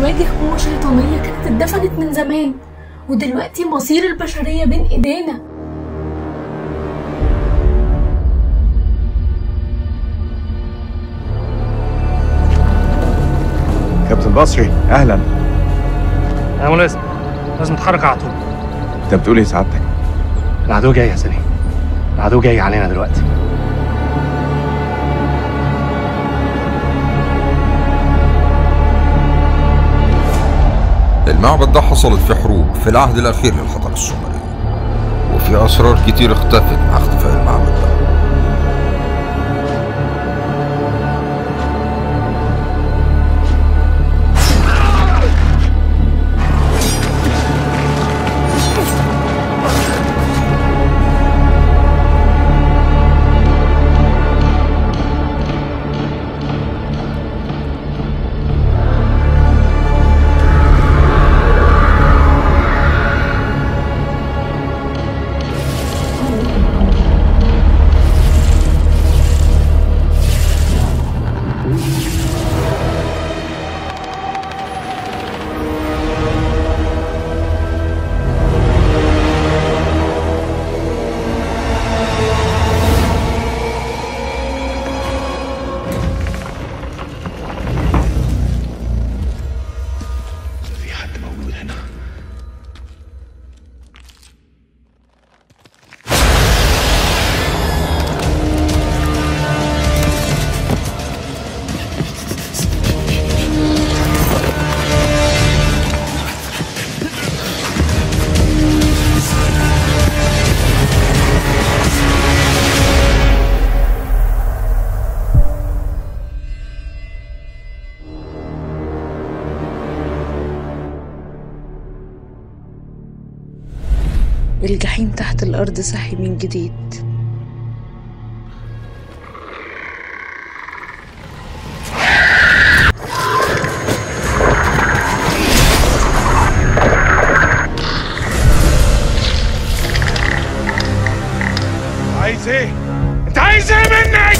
بنواجه قوة شيطانية كانت اتدفنت من زمان ودلوقتي مصير البشرية بين ايدينا كابتن بصري اهلا يا ملازم لازم نتحرك على طول انت بتقول ايه سعادتك العدو جاي يا سليم العدو جاي علينا دلوقتي المعبد ده حصلت في حروب في العهد الأخير للحضارة السومرية وفي أسرار كتير اختفت مع اختفاء المعبد ده في حد موجود هنا الجحيم تحت الأرض صحي من جديد عايز ايه؟ انت عايز ايه مني؟